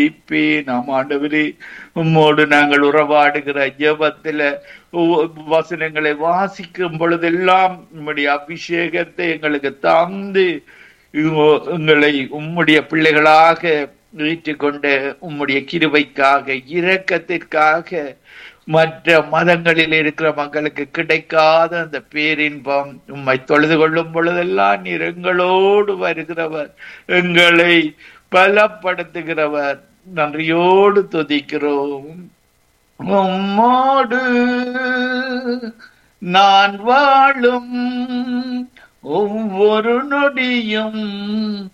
இப்பே நாம் ஆண்டவரே உம்மோடு நாங்கள் உறவாடுகிற ஜெபத்துல ஒவ்வொ- வசனங்களை வாசிக்கும் பொழுதெல்லாம் உம்முடைய அபிஷேகத்தை எங்களுக்கு தந்து இவோ- எங்களை உம்முடைய பிள்ளைகளாக ஏற்றுக்கொண்ட உம்முடைய கிருபைக்காக இரக்கத்திற்காக மற்ற மதங்களில் இருக்கிற மக்களுக்கு கிடைக்காத அந்த பேரின்பம் உம்மை தொழுது கொள்ளும் பொழுதெல்லாம் நீர் எங்களோடு வருகிறவர் எங்களை பலப்படுத்துகிறவர் நன்றியோடு துதிக்கிறோம் உம்மோடு நான் வாழும் ஒவ்வொரு நொடியும்